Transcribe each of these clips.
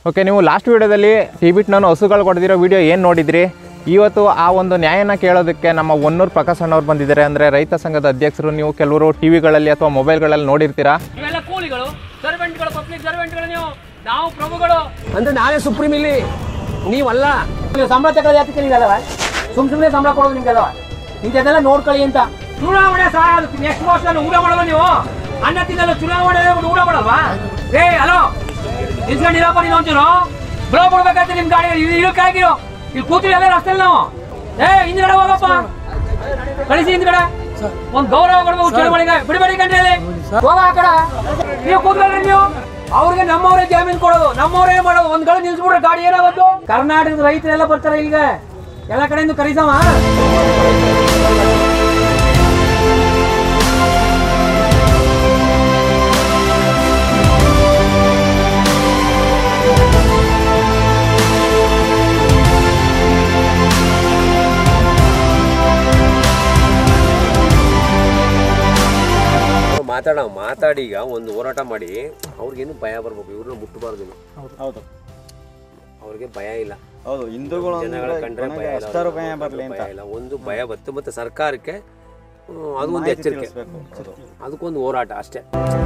Okay ನೀವು last ವಿಡಿಯೋದಲ್ಲಿ ಟಿಬಿಟ್ ನಾನು ಹಸುಗಳು ಕೊಡ್ದಿರೋ ವಿಡಿಯೋ ಏನು ನೋಡಿದ್ರಿ ಇವತ್ತು ಆ ಒಂದು ನ್ಯಾಯನ ಕೇಳೋದಕ್ಕೆ ನಮ್ಮ ಒನ್ನೂರು ಪ್ರಕಾಶ್ ಅಣ್ಣವ್ರು ಬಂದಿದ್ದಾರೆ ಅಂದರೆ ರೈತ ಸಂಘದ ಅಧ್ಯಕ್ಷರು ನೀವು ಕೆಲವರು ಟಿ ವಿಗಳಲ್ಲಿ ಅಥವಾ ಮೊಬೈಲ್ಗಳಲ್ಲಿ ನೋಡಿರ್ತೀರಾ ಇವೆಲ್ಲ ಕೂಲಿಗಳು ಸರ್ವೆಂಟ್ಗಳು ಪಬ್ಲಿಕ್ ಸರ್ವೆಂಟ್ಗಳು ನೀವು ನಾವು ಪ್ರಭುಗಳು ಅಂದ್ರೆ ನಾನೇ ಸುಪ್ರೀಂ ಇಲ್ಲಿ ನೀವಲ್ಲ ನೀವು ಸಂಬಳ ತಗೊಳ್ಳೋದು ಯಾಕೆ ನಿಮ್ಗೆಲ್ಲವ ಸುಮ್ ಸುಮ್ಮನೆ ಸಂಬಳ ಕೊಡೋದು ನಿಮ್ಗೆಲ್ಲವ ಇಂಥದ್ದೆಲ್ಲ ನೋಡ್ಕೊಳ್ಳಿ ಅಂತ ಚುನಾವಣೆ ಸಹ ನೆಕ್ಸ್ಟ್ ವರ್ಷ ಊಟ ಮಾಡಲ್ವ ನೀವು ಅನ್ನ ತಿನ್ನಲ್ಲ ಚುನಾವಣೆ ಊಟ ಮಾಡಲ್ವಾ ಏ ಹಲೋ ನಿಲ್ಸ್ಕೊಂಡಿರಪ್ಪ ನೀನು ಒಂಚೂರು ಬ್ಲೋ ಕೊಡ್ಬೇಕಾದ್ರೆ ನಿಮ್ ಗಾಡಿ ಇದು ಇಳಕ್ಕೆ ಆಗಿರೋ ಇಲ್ಲಿ ಕೂತ್ರಿ ಎಲ್ಲ ರಸ್ತೆಲಿ ನಾವು ಏ ಹಿಂದ್ಗಡೆ ಹೋಗಪ್ಪ ಕಳಿಸಿ ಹಿಂದ್ಗಡೆ ಒಂದ್ ಗೌರವ ಕೊಡ್ಬೇಕು ಚುನಾವಣೆಗೆ ಬಿಡಬೇಡಿ ಕಂಡ್ರಿ ಹೋಗ ಆ ಕಡೆ ನೀವು ಕೂತ್ಕೊಳ್ರಿ ನೀವು ಅವ್ರಿಗೆ ನಮ್ಮವರೇ ಜಾಮೀನು ಕೊಡೋದು ನಮ್ಮವರೇ ಮಾಡೋದು ಒಂದ್ ಕಡೆ ನಿಲ್ಸ್ಬಿಟ್ರೆ ಗಾಡಿ ಏನಾಗೋದು ಕರ್ನಾಟಕದ ರೈತರೆಲ್ಲ ಬರ್ತಾರೆ ಇಲ್ಲಿಗೆ ಎಲ್ಲ ಕಡೆಯಿಂದ ಕರೀಸವ ಅವ್ರು ಮಾತಾಡ ಮಾತಾಡಿ ಈಗ ಒಂದು ಹೋರಾಟ ಮಾಡಿ ಅವ್ರಿಗೇನು ಭಯ ಬರ್ಬೇಕು ಇವ್ರನ್ನ ಮುಟ್ಟಬಾರ್ದು ಹೌದು ಅವ್ರಿಗೆ ಭಯ ಇಲ್ಲ ಹೌದು ಹಿಂದೂಗಳು ಜನಗಳ ಕಂಡ್ರೆ ಭಯ ಇಲ್ಲ ಅಷ್ಟಾರು ಭಯ ಅವ್ರಿಗೆ ಬರಲಿ ಅಂತ ಭಯ ಇಲ್ಲ ಒಂದು ಭಯ ಬತ್ತು ಮತ್ತೆ ಸರ್ಕಾರಕ್ಕೆ ಹ್ಮ್, ಅದು ಒಂದು ಮಾಹಿತಿ ಎಚ್ಚರಿಕೆ ತಿಳಿಸ್ಬೇಕು. ಹೌದು. ಅದಕ್ಕೊಂದು ಹೋರಾಟ ಅಷ್ಟೇ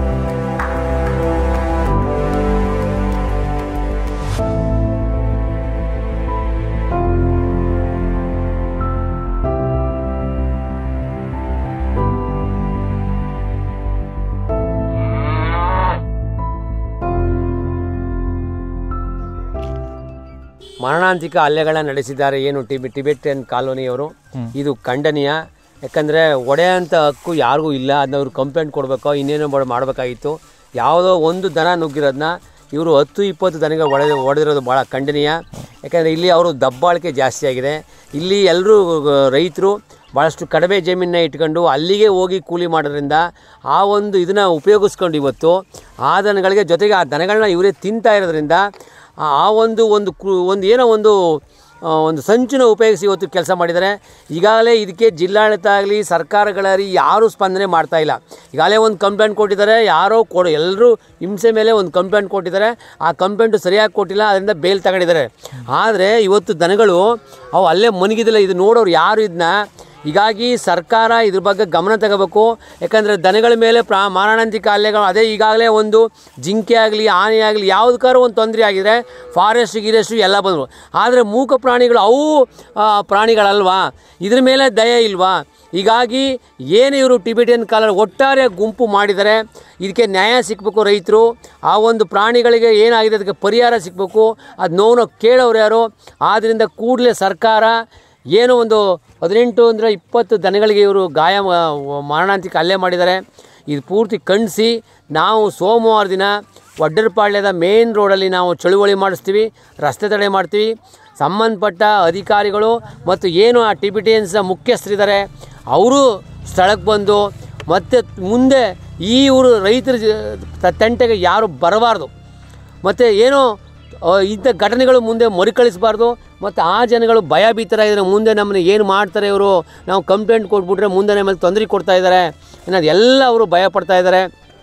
ಮಾರಣಾಂತಿಕ ಹಲ್ಲೆಗಳನ್ನ ನಡೆಸಿದ್ದಾರೆ ಏನು ಟಿಬಿ ಟಿಬೆಟಿಯನ್ ಕಾಲೋನಿಯವರು ಇದು ಖಂಡನೀಯ ಯಾಕಂದರೆ ಒಡೆಯೋಂಥ ಹಕ್ಕು ಯಾರಿಗೂ ಇಲ್ಲ ಅದನ್ನ ಅವ್ರು ಕಂಪ್ಲೇಂಟ್ ಕೊಡಬೇಕೋ ಇನ್ನೇನೋ ಮಾಡ್- ಮಾಡಬೇಕಾಗಿತ್ತು ಯಾವುದೋ ಒಂದು ದನ ನುಗ್ಗಿರೋದನ್ನ ಇವರು ಹತ್ತು ಇಪ್ಪತ್ತು ದನಗೆ ಒಡೆದ ಹೊಡೆದಿರೋದು ಭಾಳ ಖಂಡನೀಯ ಯಾಕಂದರೆ ಇಲ್ಲಿ ಅವರು ದಬ್ಬಾಳಿಕೆ ಜಾಸ್ತಿ ಆಗಿದೆ ಇಲ್ಲಿ ಎಲ್ಲರೂ ರೈತರು ಭಾಳಷ್ಟು ಕಡಿಮೆ ಜಮೀನನ್ನ ಇಟ್ಕೊಂಡು ಅಲ್ಲಿಗೆ ಹೋಗಿ ಕೂಲಿ ಮಾಡೋದ್ರಿಂದ ಆ ಒಂದು ಇದನ್ನು ಉಪಯೋಗಿಸ್ಕೊಂಡು ಇವತ್ತು ಆ ದನಗಳಿಗೆ ಜೊತೆಗೆ ಆ ದನಗಳನ್ನ ಇವರೇ ತಿಂತಾ ಇರೋದ್ರಿಂದ ಆ ಆ ಒಂದು ಒಂದು ಕು ಒಂದು ಏನೋ ಒಂದು ಆ, ಒಂದು ಸಂಚುನ ಉಪಯೋಗಿಸಿ ಇವತ್ತು ಕೆಲಸ ಮಾಡಿದ್ದಾರೆ ಈಗಾಗಲೇ ಇದಕ್ಕೆ ಜಿಲ್ಲಾಡಳಿತ ಆಗಲಿ ಸರ್ಕಾರಗಳಾಗಲಿ ಯಾರೂ ಸ್ಪಂದನೆ ಮಾಡ್ತಾ ಇಲ್ಲ ಈಗಾಗಲೇ ಒಂದು ಕಂಪ್ಲೇಂಟ್ ಕೊಟ್ಟಿದ್ದಾರೆ ಯಾರೋ ಕೊಡು ಎಲ್ಲರೂ ಹಿಂಸೆ ಮೇಲೆ ಒಂದು ಕಂಪ್ಲೇಂಟ್ ಕೊಟ್ಟಿದ್ದಾರೆ ಆ ಕಂಪ್ಲೇಂಟು ಸರಿಯಾಗಿ ಕೊಟ್ಟಿಲ್ಲ ಅದರಿಂದ ಬೇಲ್ ತಗೊಂಡಿದ್ದಾರೆ ಆದರೆ ಇವತ್ತು ದನಗಳು ಅವು ಅಲ್ಲೇ ಮನಗಿದಿಲ್ಲ ಇದು ನೋಡೋರು ಯಾರು ಇದನ್ನ ಹೀಗಾಗಿ ಸರ್ಕಾರ ಇದ್ರ ಬಗ್ಗೆ ಗಮನ ತಗೋಬೇಕು ಯಾಕಂದರೆ ದನಗಳ ಮೇಲೆ ಪ್ರಾ ಮಾರಣಾಂತಿಕ ಹಲ್ಲೆಗಳು ಅದೇ ಈಗಾಗಲೇ ಒಂದು ಜಿಂಕೆ ಆಗಲಿ ಆನೆ ಆಗಲಿ ಯಾವುದಕ್ಕಾದ್ರೂ ಒಂದು ತೊಂದರೆ ಆಗಿದ್ರೆ ಫಾರೆಸ್ಟ್ ಗಿರೆಸ್ಟು ಎಲ್ಲ ಬಂದರು ಆದರೆ ಮೂಕ ಪ್ರಾಣಿಗಳು ಅವು ಆ, ಪ್ರಾಣಿಗಳಲ್ವಾ ಇದ್ರ ಮೇಲೆ ದಯ ಇಲ್ವಾ ಹೀಗಾಗಿ ಏನು ಇವರು ಟಿಬೆಟಿಯನ್ ಕಾಲ ಒಟ್ಟಾರೆ ಗುಂಪು ಮಾಡಿದರೆ ಇದಕ್ಕೆ ನ್ಯಾಯ ಸಿಗಬೇಕು ರೈತರು ಆ ಒಂದು ಪ್ರಾಣಿಗಳಿಗೆ ಏನಾಗಿದೆ ಅದಕ್ಕೆ ಪರಿಹಾರ ಸಿಗಬೇಕು ಅದು ನೋವನ್ನು ಕೇಳೋರು ಯಾರು ಆದ್ದರಿಂದ ಕೂಡಲೇ ಸರ್ಕಾರ ಏನೋ ಒಂದು ಹದಿನೆಂಟು ಅಂದರೆ ಇಪ್ಪತ್ತು ದನಗಳಿಗೆ ಇವರು ಗಾಯ ಮ- ಮಾರಣಾಂತಿಕ ಹಲ್ಲೆ ಮಾಡಿದ್ದಾರೆ ಇದು ಪೂರ್ತಿ ಖಂಡಿಸಿ ನಾವು ಸೋಮವಾರ ದಿನ ವಡ್ಡರಪಾಳ್ಯದ ಮೇನ್ ರೋಡಲ್ಲಿ ನಾವು ಚಳುವಳಿ ಮಾಡಿಸ್ತೀವಿ ರಸ್ತೆ ತಡೆ ಮಾಡ್ತೀವಿ ಸಂಬಂಧಪಟ್ಟ ಅಧಿಕಾರಿಗಳು ಮತ್ತು ಏನು ಆ ಟಿಬಿಟಿಯನ್ಸ್ ಮುಖ್ಯಸ್ಥರಿದ್ದಾರೆ ಅವರು ಸ್ಥಳಕ್ಕೆ ಬಂದು ಮತ್ತು ಮುಂದೆ ಈ ಊರು ರೈತರ ಜ- ತ- ತಂಟೆಗೆ ಯಾರು ಬರಬಾರ್ದು ಮತ್ತು ಏನೋ ಆ, ಇಂಥ ಘಟನೆಗಳು ಮುಂದೆ ಮರುಕಳಿಸಬಾರ್ದು ಮತ್ತು ಆ ಜನಗಳು ಭಯಭೀತರಾಗಿದ್ದಾರೆ ಮುಂದೆ ನಮ್ಮನ್ನ ಏನು ಮಾಡ್ತಾರೆ ಇವರು ನಾವು ಕಂಪ್ಲೇಂಟ್ ಕೊಟ್ಬಿಟ್ರೆ ಮುಂದೆ ನಮ್ಮಲ್ಲಿ ತೊಂದರೆ ಕೊಡ್ತಾ ಇದ್ದಾರೆ ಅನ್ನೋದು ಎಲ್ಲ ಅವರು ಭಯ ಪಡ್ತಾ ಇದ್ದಾರೆ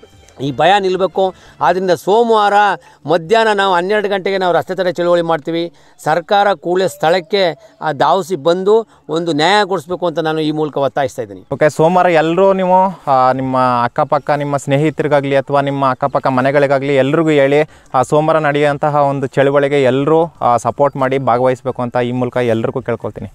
ಈ ಭಯ ನಿಲ್ಲಬೇಕು ಆದ್ದರಿಂದ ಸೋಮವಾರ ಮಧ್ಯಾಹ್ನ ನಾವು ಹನ್ನೆರಡು ಗಂಟೆಗೆ ನಾವು ರಸ್ತೆ ತಡೆ ಚಳುವಳಿ ಮಾಡ್ತೀವಿ ಸರ್ಕಾರ ಕೂಡಲೇ ಸ್ಥಳಕ್ಕೆ ಆ ಧಾವಿಸಿ ಬಂದು ಒಂದು ನ್ಯಾಯ ಕೊಡಿಸ್ಬೇಕು ಅಂತ ನಾನು ಈ ಮೂಲಕ ಒತ್ತಾಯಿಸ್ತಾ ಇದ್ದೀನಿ ಓಕೆ ಸೋಮವಾರ ಎಲ್ಲರೂ ನೀವು ಆ, ನಿಮ್ಮ ಅಕ್ಕಪಕ್ಕ ನಿಮ್ಮ ಸ್ನೇಹಿತರಿಗಾಗಲಿ ಅಥವಾ ನಿಮ್ಮ ಅಕ್ಕಪಕ್ಕ ಮನೆಗಳಿಗಾಗಲಿ ಎಲ್ರಿಗೂ ಹೇಳಿ ಆ ಸೋಮವಾರ ನಡೆಯುವಂತಹ ಒಂದು ಚಳುವಳಿಗೆ ಎಲ್ಲರೂ ಸಪೋರ್ಟ್ ಮಾಡಿ ಭಾಗವಹಿಸಬೇಕು ಅಂತ ಈ ಮೂಲಕ ಎಲ್ರಿಗೂ ಕೇಳ್ಕೊಳ್ತೀನಿ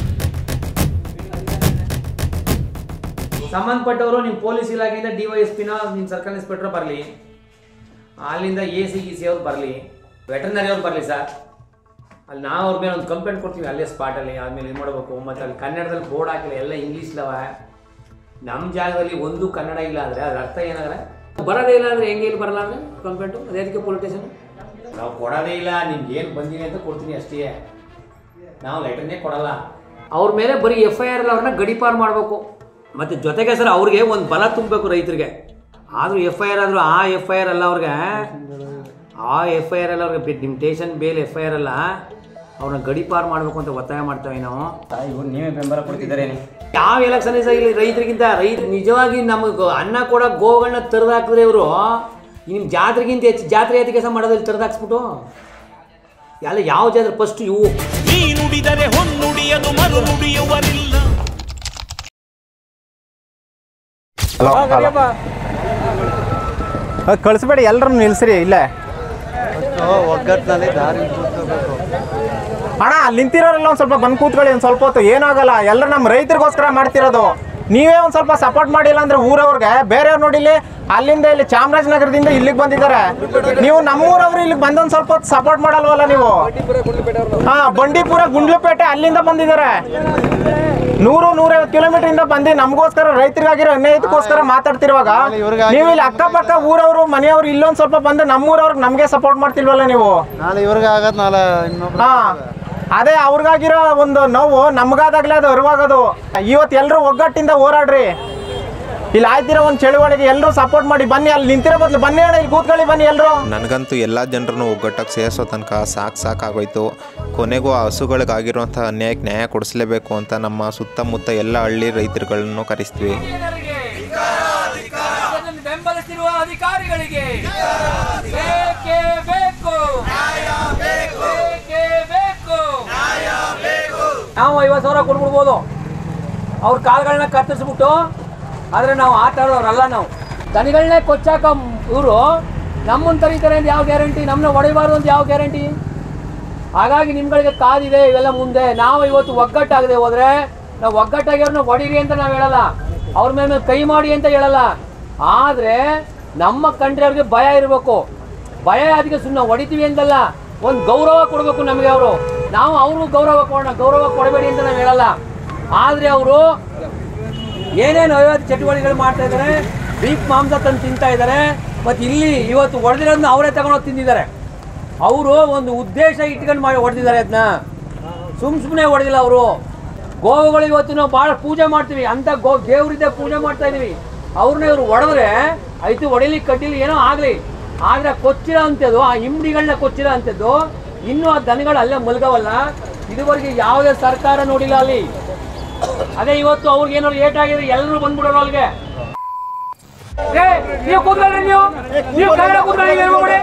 ಸಂಬಂಧಪಟ್ಟವರು ನಿಮ್ಮ ಪೊಲೀಸ್ ಇಲಾಖೆಯಿಂದ ಡಿ ವೈ ಎಸ್ ಪಿನ ನಿಮ್ಮ ಸರ್ಕಲ್ ಇನ್ಸ್ಪೆಕ್ಟರ್ ಬರಲಿ ಅಲ್ಲಿಂದ ಎ ಸಿ ಗಿ ಸಿ ಅವ್ರು ಬರಲಿ ವೆಟರ್ನರಿ ಅವ್ರು ಬರಲಿ ಸರ್ ಅಲ್ಲಿ ನಾವು ಅವ್ರ ಮೇಲೆ ಒಂದು ಕಂಪ್ಲೇಂಟ್ ಕೊಡ್ತೀವಿ ಅಲ್ಲೇ ಸ್ಪಾಟಲ್ಲಿ ಆದ್ಮೇಲೆ ಇದು ಮಾಡಬೇಕು ಮತ್ತು ಅಲ್ಲಿ ಕನ್ನಡದಲ್ಲಿ ಬೋರ್ಡ್ ಹಾಕಿಲ್ಲ ಎಲ್ಲ ಇಂಗ್ಲೀಷ್ಲವ ನಮ್ಮ ಜಾಗದಲ್ಲಿ ಒಂದು ಕನ್ನಡ ಇಲ್ಲ ಅಂದರೆ ಅದ್ರ ಅರ್ಥ ಏನಾದ್ರೆ ಬರೋದೇ ಇಲ್ಲ ಅಂದರೆ ಹೆಂಗೆ ಇಲ್ಲಿ ಬರಲ್ಲ ಅಂದರೆ ಕಂಪ್ಲೇಂಟು ಅದೇ ಅದಕ್ಕೆ ಪೊಲಿಟಿಷನ್ ನಾವು ಕೊಡೋದೇ ಇಲ್ಲ ನಿಮ್ಗೆ ಏನು ಬಂದಿದೆ ಅಂತ ಕೊಡ್ತೀನಿ ಅಷ್ಟೇ ನಾವು ಲೆಟರ್ನೇ ಕೊಡಲ್ಲ ಅವ್ರ ಮೇಲೆ ಬರೀ ಎಫ್ ಐ ಆರ್ ಅವ್ರನ್ನ ಗಡಿಪಾರು ಮಾಡಬೇಕು ಮತ್ತು ಜೊತೆಗೆ ಸರ್ ಅವ್ರಿಗೆ ಒಂದು ಬಲ ತುಂಬಬೇಕು ರೈತರಿಗೆ ಆದರೂ ಎಫ್ ಐ ಆರ್ ಆದರೂ ಆ ಎಫ್ ಐ ಆರ್ ಅಲ್ಲ ಅವ್ರಿಗೆ ಆ ಎಫ್ ಐ ಆರ್ ಅಲ್ಲ ಅವ್ರಿಗೆ ನಿಮ್ಮ station bail F I R ಅಲ್ಲ ಅವ್ರನ್ನ ಗಡಿಪಾರು ಮಾಡಬೇಕು ಅಂತ ಒತ್ತಾಯ ಮಾಡ್ತೇವೆ ನಾವು ಇವ್ರು ನೀವೇ ಬೆಂಬಲ ಕೊಡ್ತಿದ್ದಾರೆ ಯಾವ ಎಲೆಕ್ಷನ್ ಸಹ ಇಲ್ಲಿ ರೈತರಿಗಿಂತ ರೈತ ನಿಜವಾಗಿ ನಮಗೆ ಅನ್ನ ಕೊಡೋ ಗೋಗಳನ್ನ ತರದಾಕಿದ್ರೆ ಇವರು ನಿಮ್ಮ ಜಾತ್ರೆಗಿಂತ ಹೆಚ್ಚು ಜಾತ್ರೆ ಎತ್ತಿ ಕೆಲಸ ಮಾಡೋದ್ರಲ್ಲಿ ತರದಾಕ್ಸ್ಬಿಟ್ಟು ಎಲ್ಲ ಯಾವ ಜಾತ್ರೆ ಫಸ್ಟ್ ಇವು ನೀ ನುಡಿದರೆ ಹೊನ್ನುಡಿಯದು ಮರು ನುಡಿಯುವರಿಲ್ಲ ಕಳಿಸ್ಬೇಡಿ ಎಲ್ಲರೂ ನಿಲ್ಸ್ರಿ ಇಲ್ಲೇ ಒಗ್ಗಟ್ಟಿನಲ್ಲಿ ದಾರಿ ಅಣ್ಣ ಅಲ್ಲಿ ನಿಂತಿರೋರೆಲ್ಲ ಒಂದು ಸ್ವಲ್ಪ ಬಂದು ಕೂತ್ಕೊಳ್ಳಿ ಒಂದು ಸ್ವಲ್ಪ ಹೊತ್ತು ಏನಾಗಲ್ಲ ಎಲ್ಲರೂ ನಮ್ಮ ರೈತರಿಗೋಸ್ಕರ ಮಾಡ್ತಿರೋದು ನೀವೇ ಒಂದು ಸ್ವಲ್ಪ ಸಪೋರ್ಟ್ ಮಾಡಿಲ್ಲ ಅಂದ್ರೆ ಊರವ್ರಿಗೆ ಬೇರೆಯವ್ರು ನೋಡಿಲಿ ಅಲ್ಲಿಂದ ಇಲ್ಲಿ ಚಾಮರಾಜನಗರದಿಂದ ಇಲ್ಲಿಗೆ ಬಂದಿದ್ದಾರೆ ನೀವು ನಮ್ಮೂರವ್ರು ಇಲ್ಲಿಗೆ ಬಂದೊಂದು ಸ್ವಲ್ಪ ಹೊತ್ತು ಸಪೋರ್ಟ್ ಮಾಡಲ್ವಲ್ಲ ನೀವು ಹಾ ಬಂಡೀಪುರ ಗುಂಡ್ಲುಪೇಟೆ ಅಲ್ಲಿಂದ ಬಂದಿದ್ದಾರೆ ನೂರು ನೂರೈವತ್ತು ಕಿಲೋಮೀಟರ್ ಇಂದ ಬಂದು ನಮಗೋಸ್ಕರ ರೈತರಿಗಾಗಿರೋ ಅನ್ಯಾಯಕ್ಕೋಸ್ಕರ ಮಾತಾಡ್ತಿರುವಾಗ ನೀವು ಇಲ್ಲಿ ಅಕ್ಕಪಕ್ಕ ಊರವರು ಮನೆಯವರು ಇಲ್ಲೊಂದು ಸ್ವಲ್ಪ ಬಂದು ನಮ್ಮೂರವ್ರಿಗೆ ನಮಗೆ ಸಪೋರ್ಟ್ ಮಾಡ್ತಿಲ್ವಲ್ಲ ನೀವು ನಾಳೆ ಇವ್ರಿಗೆ ಆಗದ್ ನಾಳೆ ಇನ್ನೊಬ್ರು ಹಾ ಅದೇ ಅವ್ರಿಗಾಗಿರೋ ಒಂದು ನೋವು ನಮ್ಗಾದಾಗ್ಲೇ ಅದು ಅರಿವಾಗೋದು ಇವತ್ತು ಎಲ್ಲರೂ ಒಗ್ಗಟ್ಟಿಂದ ಹೋರಾಡ್ರಿ ಇಲ್ಲಿ ಆಯ್ತಿರೋ ಒಂದು ಚಳುವಳಿಗೆ ಎಲ್ಲರೂ ಸಪೋರ್ಟ್ ಮಾಡಿ ಬನ್ನಿ ಅಲ್ಲಿ ನಿಂತಿರೋ ಬದಲು ಬನ್ನಿ ಅಣ್ಣ ಇಲ್ಲಿ ಕೂತ್ಕೊಳ್ಳಿ ಬನ್ನಿ ಎಲ್ಲರೂ ನನಗಂತೂ ಎಲ್ಲ ಜನರನ್ನು ಒಗ್ಗಟ್ಟಾಗಿ ಸೇರಿಸೋ ತನಕ ಸಾಕು ಸಾಕಾಗೋಯ್ತು ಕೊನೆಗೂ ಆ ಹಸುಗಳಿಗಾಗಿರುವಂಥ ಅನ್ಯಾಯಕ್ಕೆ ನ್ಯಾಯ ಕೊಡಿಸಲೇಬೇಕು ಅಂತ ನಮ್ಮ ಸುತ್ತಮುತ್ತ ಎಲ್ಲ ಹಳ್ಳಿ ರೈತರುಗಳನ್ನು ಕರೆಸ್ತೀವಿ ಅದನ್ನು ಬೆಂಬಲಿಸಿರುವ ಅಧಿಕಾರಿಗಳಿಗೆ ಬೇಕೇ ಬೇಕು ಬೇಕೇ ಬೇಕು ನಾವು ಐವತ್ತು ಸಾವಿರ ಕೊಟ್ಬಿಡ್ಬೋದು ಅವ್ರ ಕಾಲ್ಗಳನ್ನ ಕತ್ತರಿಸ್ಬಿಟ್ಟು ಆದರೆ ನಾವು ಆಟ ಆಡೋರಲ್ಲ ನಾವು ದನಿಗಳನ್ನೇ ಕೊಚ್ಚಾಕ ಇವರು ನಮ್ಮನ್ನು ತರೀತಾರೆ ಅಂತ ಯಾವ ಗ್ಯಾರಂಟಿ ನಮ್ಮನ್ನ ಹೊಡಿಬಾರ್ದು ಅಂತ ಯಾವ ಗ್ಯಾರಂಟಿ ಹಾಗಾಗಿ ನಿಮ್ಗಳಿಗೆ ಕಾದಿದೆ ಇವೆಲ್ಲ ಮುಂದೆ ನಾವು ಇವತ್ತು ಒಗ್ಗಟ್ಟಾಗದೆ ಹೋದ್ರೆ ನಾವು ಒಗ್ಗಟ್ಟಾಗಿವ್ರನ್ನ ಹೊಡೀರಿ ಅಂತ ನಾವು ಹೇಳಲ್ಲ ಅವ್ರ ಮೇಲೆ ಕೈ ಮಾಡಿ ಅಂತ ಹೇಳಲ್ಲ ಆದರೆ ನಮ್ಮ ಕಂಡ್ರೆ ಭಯ ಇರಬೇಕು ಭಯ ಅದಕ್ಕೆ ಸುಮ್ಮನೆ ಹೊಡಿತೀವಿ ಅಂತಲ್ಲ ಒಂದು ಗೌರವ ಕೊಡಬೇಕು ನಮಗೆ ಅವರು ನಾವು ಅವರು ಗೌರವ ಕೊಡೋಣ ಗೌರವ ಕೊಡಬೇಡಿ ಅಂತ ನಾವು ಹೇಳಲ್ಲ ಆದರೆ ಅವರು ಏನೇನು ಐವತ್ತು ಚಟುವಟಿಕೆಗಳು ಮಾಡ್ತಾ ಇದ್ದಾರೆ ಬೀಫ್ ಮಾಂಸ ತಂದು ತಿಂತಾ ಇದ್ದಾರೆ ಮತ್ತು ಇಲ್ಲಿ ಇವತ್ತು ಹೊಡೆದಿರೋದನ್ನ ಅವರೇ ತಗೊಂಡೋಗಿ ತಿಂದಿದ್ದಾರೆ ಅವರು ಒಂದು ಉದ್ದೇಶ ಇಟ್ಕೊಂಡು ಮಾಡಿ ಹೊಡೆದಿದ್ದಾರೆ ಅದನ್ನ ಸುಮ್ ಸುಮ್ಮನೆ ಹೊಡೆದಿಲ್ಲ ಅವರು ಗೋವುಗಳು ಇವತ್ತು ನಾವು ಭಾಳ ಪೂಜೆ ಮಾಡ್ತೀವಿ ಅಂತ ಗೋ ದೇವರಿದ್ದ ಪೂಜೆ ಮಾಡ್ತಾ ಇದೀವಿ ಅವ್ರನ್ನ ಇವ್ರು ಹೊಡೆದ್ರೆ ಆಯ್ತು ಹೊಡಿಲಿಕ್ಕೆ ಕಟ್ಟಿಲಿ ಏನೋ ಆಗಲಿ ಆದರೆ ಕೊಚ್ಚಿರೋ ಅಂಥದ್ದು ಆ ಹಿಂಡಿಗಳನ್ನ ಕೊಚ್ಚಿರೋ ಅಂಥದ್ದು ಇನ್ನೂ ಆ ದನಗಳು ಅಲ್ಲೇ ಮಲ್ಗವಲ್ಲ ಇದುವರೆಗೆ ಯಾವುದೇ ಸರ್ಕಾರ ನೋಡಿಲ್ಲ ಅಲ್ಲಿ ಅದೇ ಇವತ್ತು ಅವ್ರಿಗೆ ಏನಾದ್ರು ಏಟ್ ಆಗಿದ್ರೆ ಎಲ್ಲರೂ ಬಂದ್ಬಿಡೋರು ಅಲ್ಲಿಗೆ ಏ, ನೀವು ಕೂತ್ಕೊಳ್ರಿ ನೀವು ನೀವು ಕೆಳಗಡೆ ಕೂತ್ಕೊಳ್ಳಿ ಏನ್ ಮಾಡಿ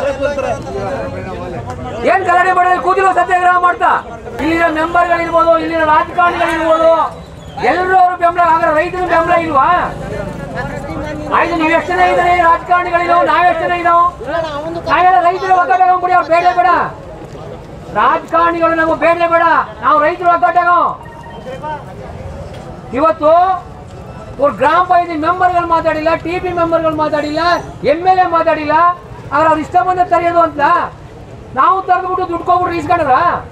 ಏನ್ ಗಲಾಟೆ ಮಾಡೋದು ಕೂತಿರೋ ಸತ್ಯಾಗ್ರಹ ಮಾಡ್ತಾ ಇಲ್ಲಿನ ಮೆಂಬರ್ಗಳಿರ್ಬೋದು ಇಲ್ಲಿನ ರಾಜಕಾರಣಿಗಳಿರ್ಬೋದು ಎಲ್ಲರೂ ಅವರು ಬೆಂಬಲ ಹಾಗಾದ್ರೆ ರೈತರು ಬೆಂಬಲ ಇಲ್ವಾ ಆಯ್ತು ನೀವು ಎಷ್ಟು ಜನ ಇದ್ದಾರೆ ರಾಜಕಾರಣಿಗಳಿದಾವ ನಾವೆಷ್ಟು ಜನ ಇದಾವ ನಾವೆಲ್ಲ ರೈತರ ಒಗ್ಗಟ್ಟಾಗ್ಬಿಡಿ ಅವ್ರು ಬೇಡ ಬೇಡ ರಾಜಕಾರಣಿಗಳು ನಮಗೆ ಬೇಡ ಬೇಡ ನಾವು ರೈತರು ಒಗ್ಗಟ್ಟಾಗೋ ಇವತ್ತು ಅವ್ರು ಗ್ರಾಮ ಪಂಚಾಯತಿ ಮೆಂಬರ್ಗಳು ಮಾತಾಡಿಲ್ಲ ಟಿ ಪಿ ಮೆಂಬರ್ಗಳು ಮಾತಾಡಿಲ್ಲ ಎಮ್ ಎಲ್ ಎ ಮಾತಾಡಿಲ್ಲ ಆದ್ರೆ ಅವ್ರು ಇಷ್ಟ ಬಂದ ತರೆಯೋದು ಅಂತ ನಾವು ತರೆದ್ಬಿಟ್ಟು ದುಡ್ಕೊಬಿಟ್ರೆ ಇಸ್ಕೊಂಡ್ರ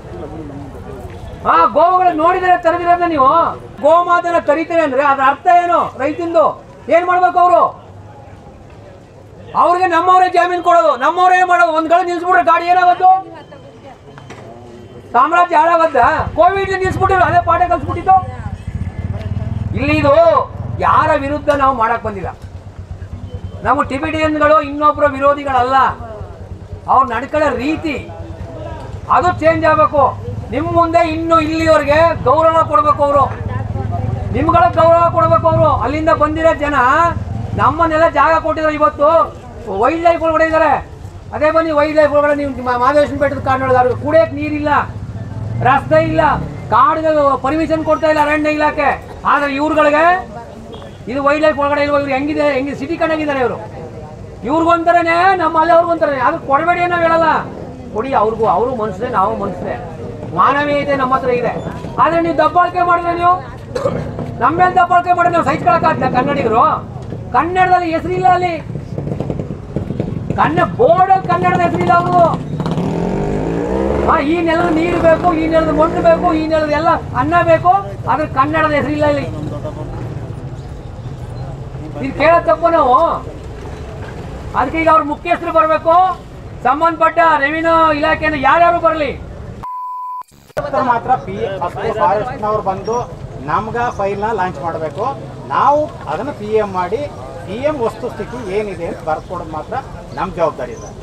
ಹಾ ಗೋವುಗಳು ನೋಡಿದರೆ ತರದಿರೋದ ನೀವು ಗೋಮಾತನ ತರಿತಾರೆ ಅಂದ್ರೆ ಅದ್ರ ಅರ್ಥ ಏನು ರೈತಿಂದು ಏನ್ ಮಾಡ್ಬೇಕು ಅವರು ಅವ್ರಿಗೆ ನಮ್ಮವರೇ ಜಾಮೀನು ಕೊಡೋದು ನಮ್ಮವರೇ ಮಾಡೋದು ಒಂದ್ ಗಳ ನಿಲ್ಸ್ಬಿಟ್ರೆ ಗಾಡಿ ಏನಾಗತ್ತು ಸಾಮ್ರಾಜ್ಯ ಹಾಳಾಗತ್ತ ಕೋವಿಡ್ ನಿಲ್ಸ್ಬಿಟ್ಟಿದ್ರು ಅದೇ ಪಾಠ ಕಲ್ಸ್ಬಿಟ್ಟಿದ್ದು ಇಲ್ಲಿ ಇದು ಯಾರ ವಿರುದ್ಧ ನಾವು ಮಾಡಕ್ ಬಂದಿಲ್ಲ ನಾವು ಟಿಬಿಟಿಯನ್ಗಳು ಇನ್ನೊಬ್ಬರ ವಿರೋಧಿಗಳಲ್ಲ ಅವ್ರು ನಡ್ಕೊಳ್ಳೋ ರೀತಿ ಅದು ಚೇಂಜ್ ಆಗಬೇಕು ನಿಮ್ಮ ಮುಂದೆ ಇನ್ನು ಇಲ್ಲಿವರೆಗೆ ಗೌರವ ಕೊಡಬೇಕು ಅವರು ನಿಮ್ಗಳ ಗೌರವ ಕೊಡಬೇಕು ಅವರು ಅಲ್ಲಿಂದ ಬಂದಿರೋ ಜನ ನಮ್ಮನ್ನೆಲ್ಲ ಜಾಗ ಕೊಟ್ಟಿದ್ದಾರೆ ಇವತ್ತು ವೈಲ್ಡ್ ಲೈಫ್ ಒಳಗಡೆ ಇದ್ದಾರೆ ಅದೇ ಬನ್ನಿ ವೈಲ್ಡ್ ಲೈಫ್ ಒಳಗಡೆ ನೀವು ನಿಮ್ಮ ಮಾದೇಶ್ವರ ಬೆಟ್ಟದ ಕಾಡು ನೋಡಿದ್ರೆ ಕುಡಿಯಕ್ಕೆ ನೀರಿಲ್ಲ ರಸ್ತೆ ಇಲ್ಲ ಕಾಡಿಗೆ ಪರ್ಮಿಷನ್ ಕೊಡ್ತಾ ಇಲ್ಲ ಅರಣ್ಯ ಇಲಾಖೆ ಆದ್ರೆ ಇವ್ರುಗಳಿಗೆ ಇದು ವೈಲ್ಡ್ ಲೈಫ್ ಒಳಗಡೆ ಇಲ್ವ ಇವ್ರು ಹೆಂಗಿದೆ ಹೆಂಗಿದೆ ಸಿಟಿ ಕಣ್ಣಾಗಿದ್ದಾರೆ ಇವರು ಇವ್ರಿಗೊಂತಾರನೇ ನಮ್ಮ ಅಲ್ಲಿ ಅವ್ರಿಗೊಂತಾರನೇ ಅದು ಕೊಡಬೇಡಿ ನಾವು ಹೇಳಲ್ಲ ಕೊಡಿ ಅವ್ರಿಗೂ ಅವರು ಮನುಷ್ಯರೇ ನಾವು ಮನುಷ್ಯರೇ ಮಾನವೀಯತೆ ನಮ್ಮ ಹತ್ರ ಇದೆ ಆದ್ರೆ ನೀವು ದಬ್ಬಾಳಿಕೆ ಮಾಡಿದ್ರೆ ನೀವು ನಮ್ಮ ಮೇಲೆ ದಬ್ಬಾಳಿಕೆ ಮಾಡಿದ್ರೆ ನಾವು ಸಹಿಸ್ಕೊಳಕ್ಕಾಗ್ತದೆ ಕನ್ನಡಿಗರು ಕನ್ನಡದಲ್ಲಿ ಹೆಸರಿಲ್ಲ ಅಲ್ಲಿ ಕನ್ನಡ ಬೋರ್ಡ್ ಕನ್ನಡದ ಹೆಸರಿಲ್ಲ ಅವರು ಹಾ ಈ ನೆಲದ ನೀರು ಬೇಕು ಈ ನೆಲದ ಮಣ್ಣು ಬೇಕು ಈ ನೆಲದ ಎಲ್ಲ ಅನ್ನ ಬೇಕು ಆದ್ರೆ ಕನ್ನಡದ ಹೆಸರಿಲ್ಲ ಇಲ್ಲಿ ಇದು ಕೇಳೋ ತಪ್ಪು ನಾವು ಅದಕ್ಕೆ ಈಗ ಅವ್ರ ಮುಖ್ಯಸ್ಥರು ಬರಬೇಕು ಸಂಬಂಧಪಟ್ಟ ರೆವಿನ್ಯೂ ಇಲಾಖೆಯಿಂದ ಯಾರ್ಯಾರು ಬರಲಿ ಮಾತ್ರ ಪಿ ಫಾರೆಸ್ಟ್ನವ್ರು ಬಂದು ನಮ್ಗ ಫೈಲ್ನ ಲಾಂಚ್ ಮಾಡಬೇಕು ನಾವು ಅದನ್ನು ಪಿ ಎಮ್ ಮಾಡಿ ಪಿ ಎಮ್ ವಸ್ತುಸ್ಥಿತಿ ಏನಿದೆ ಅಂತ ಬರ್ಕೊಡೋದು ಮಾತ್ರ ನಮ್ಮ ಜವಾಬ್ದಾರಿ ಇದೆ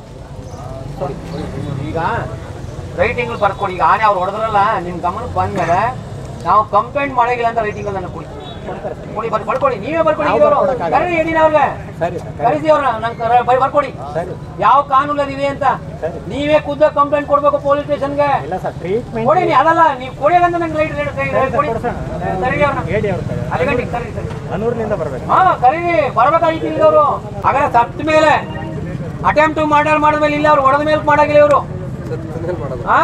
ಈಗ ರೈಟಿಂಗ್ ಬರ್ಕೊಡಿ ಈಗ ಆನೆ ಅವ್ರು ಹೊಡೆದ್ರಲ್ಲ ನಿಮ್ ಗಮನಕ್ಕೆ ಬಂದ್ಮೇಲೆ ನಾವು ಕಂಪ್ಲೇಂಟ್ ಮಾಡಂಗಿಲ್ಲ ಅಂತ ರೈಟಿಂಗ್ ನನ್ನ ಕೊಡಿ ಕೊಡಿ ಬರ್- ಬರ್ಕೊಡಿ ನೀವೇ ಬರ್ಕೊಡಿ ಇವ್ರು. ಕರೀರಿ ಎಡಿನ ಅವ್ರಿಗೆ ಸರಿ ಸರ್ ಕರೆಸಿ ಅವ್ರನ್ನ ನಂಗೆ ಬರ್ಕೊಡಿ ಯಾವ ಕಾನೂನಲ್ಲಿ ಇದೆ ಅಂತ ನೀವೇ ಖುದ್ದ ಕಂಪ್ಲೇಂಟ್ ಕೊಡ್ಬೇಕು ಪೊಲೀಸ್ ಸ್ಟೇಷನ್ಗೆ ಇಲ್ಲ ಸರ್ ಟ್ರೀಟ್ಮೆಂಟ್ ಕೊಡಿ ನೀ ಅದಲ್ಲ ನೀವು ಕೊಡಿ ಅಂತ ನಂಗೆ ರೈಟ್ ರೇಟ್ ಕೊಡಿ ಕರೀರಿ ಅವ್ರನ್ನ ಹೇಳಿ ಅವ್ರ ಕಡೆ ಅಲ್ಲಿಗಂಟಿ ಕರೀರಿ ಕರೀರಿ ಅನೂರಿನಿಂದ ಬರ್ಬೇಕು ಹಾ ಕರೀರಿ ಬರ್ಬೇಕಾಗಿತ್ತು ಈಗ ಅವರು ಹಾಗಾದ್ರೆ ಸತ್ತ ಮೇಲೆ ಅಟೆಂಪ್ಟ್ ಮರ್ಡರ್ ಮಾಡಿದ್ಮೇಲೆ ಇಲ್ಲ ಅವ್ರು ಹೊಡೆದ ಮೇಲೆ ಮಾಡಾಗಿಲ್ಲ ಇವರು ಹಾ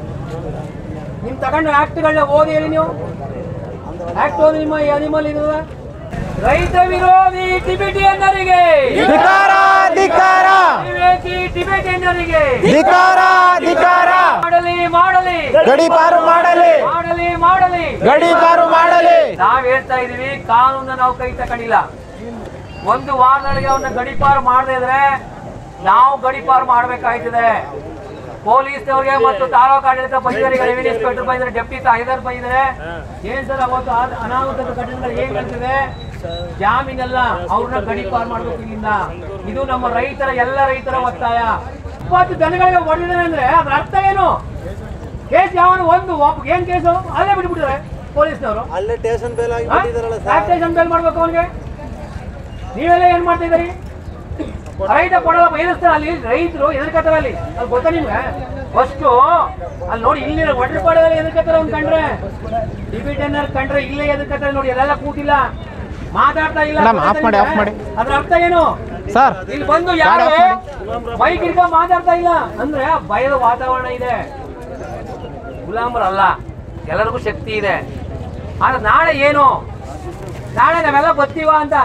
ನಿಮ್ ತಗೊಂಡು ಆಕ್ಟ್ಗಳನ್ನ ಓದಿ ಹೇಳಿ ನೀವು ಆಕ್ಟ್ ಓದಿ ನಿಮ್ಮ ಅನಿಮಲ್ ಇದು ರೈತ ವಿರೋಧಿ ಟಿಬೆಟಿಯನ್ನರಿಗೆ ಧಿಕಾರ ಧಿಕಾರ ವಿವೇಕಿ ಟಿಬೆಟಿಯನ್ನರಿಗೆ ಧಿಕಾರ ಧಿಕಾರ ಮಾಡಲಿ ಮಾಡಲಿ ಗಡೀಪಾರು ಮಾಡಲಿ ಮಾಡಲಿ ಮಾಡಲಿ ಗಡೀಪಾರು ಮಾಡಲಿ ನಾವ್ ಹೇಳ್ತಾ ಇದೀವಿ ಕಾನೂನ ನಾವು ಕೈ ತಕೊಂಡಿಲ್ಲ ಒಂದು ವಾರದೊಳಗೆ ಅವನ್ನ ಗಡಿಪಾರು ಮಾಡದೇ ಇದ್ರೆ ನಾವು ಗಡಿಪಾರು ಮಾಡ್ಬೇಕಾಯ್ತದೆ ಪೊಲೀಸ್ನವ್ರಿಗೆ ಮತ್ತು ತಾಲೂಕು ಆಡಳಿತ ಬಂದಿದ್ದಾರೆ ಈಗ ರೆವಿನ್ಯೂ ಇನ್ಸ್ಪೆಕ್ಟರ್ ಬಂದಿದ್ದಾರೆ ಡೆಪ್ಟಿ ತಹಸೀಲ್ದಾರ್ ಬಂದಿದ್ದಾರೆ ಏನ್ ಸರ್ ಅವತ್ತು ಆದ- ಅನಾಹುತದ ಘಟನೆಗಳು ಏನ್ ಹೇಳ್ತಿದೆ ಜಾಮೀನೆಲ್ಲ ಅವ್ರನ್ನ ಗಡಿಪಾರು ಮಾಡ್ಬೇಕು ಇಲ್ಲಿಂದ ಇದು ನಮ್ಮ ರೈತರ ಎಲ್ಲ ರೈತರ ಒತ್ತಾಯ ಇಪ್ಪತ್ತು ಜನಗಳಿಗೆ ಹೊಡೆದಿದ್ದಾರೆ ಅಂದ್ರೆ ಅದ್ರ ಅರ್ಥ ಏನು ಕೇಸ್ ಯಾವ ಒಂದು ಒಬ್ಬ- ಏನ್ ಕೇಸು ಅಲ್ಲೇ ಬಿಟ್ಬಿಟ್ಟಿದ್ದಾರೆ ಪೊಲೀಸ್ನವರು ಅಲ್ಲೇ ಟೇಷನ್ ಬೇಲ್ ಆಗಿ ಬಿಟ್ಟಿದಾರಲ್ಲ ಸ್ಟೇಷನ್ ಬೇಲ್ ಮಾಡ್ಬೇಕು ಅವನಿಗೆ ನೀವೆಲ್ಲ ಏನ್ ಮಾಡ್ತಾ ಇದ್ದೀರಿ ರೈತ ಕೊಡಲ್ಲ ಬಯಲಿಸ್ತಾರೆ ಅಲ್ಲಿ ರೈತರು ಎದುರ್ಕತ್ತಾರ ಅಲ್ಲಿ ಅಲ್ಲಿ ಗೊತ್ತಾ ನಿಮ್ಗೆ ಫಸ್ಟು ಅಲ್ಲಿ ನೋಡಿ ಇಲ್ಲಿ ಒಡ್ರಪಾಡದಲ್ಲಿ ಎದುರ್ಕತ್ತಾರ ಅವ್ನು ಕಂಡ್ರೆ ಡಿಬಿಟನ್ನರ್ ಕಂಡ್ರೆ ಇಲ್ಲೇ ಎದುರ್ಕತ್ತಾರೆ ನೋಡಿ ಎಲ್ಲೆಲ್ಲ ಕೂತಿಲ್ಲ ಮಾತಾಡ್ತಾ ಇಲ್ಲ ಮೇಡಮ್, ಆಫ್ ಮಾಡಿ, ಆಫ್ ಮಾಡಿ. ಅದ್ರ ಅರ್ಥ ಏನು ಸರ್ ಇಲ್ಲಿ ಬಂದು ಯಾರು ಬೈಕ್ ಹಿಡ್ಕೊಂಡು ಮಾತಾಡ್ತಾ ಇಲ್ಲ ಅಂದ್ರೆ ಭಯದ ವಾತಾವರಣ ಇದೆ ಗುಲಾಮರಲ್ಲ ಎಲ್ಲರಿಗೂ ಶಕ್ತಿ ಇದೆ ಆದ್ರೆ ನಾಳೆ ಏನು ನಾಳೆ ನಾವೆಲ್ಲ ಬರ್ತೀವ ಅಂತ